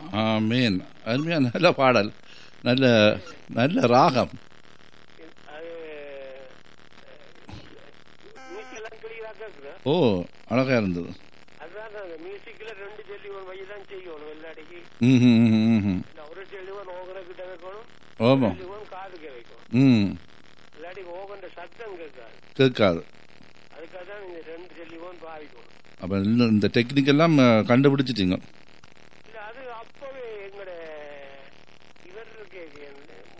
ஆமேன் அருமையான நல்ல பாடல் நல்ல நல்ல ராகம் அது மியூசிக் எல்லாம் கிளியரா கேக்குது ஓ அழகா இருந்தது அதுதான் அந்த மியூசிக்ல ரெண்டு டெலிவன் வழி தான் செய்யணும் எல்லாடிக்கு ம் ம், ம், ம், ம். இந்த ஒரு டெலிவன் ஓகர கிட்ட வைக்கணும் ஆமாம் டெலிவன் காதுக்கு வைக்கணும் ம் இல்லாட்டி ஓகண்ட சத்தம் கேட்காது கேட்காது அதுக்காக தான் இந்த ரெண்டு டெலிவன் பாவிக்கணும் அப்போ இந்த டெக்னிக் எல்லாம் அஹ், கண்டுபிடிச்சிட்டீங்க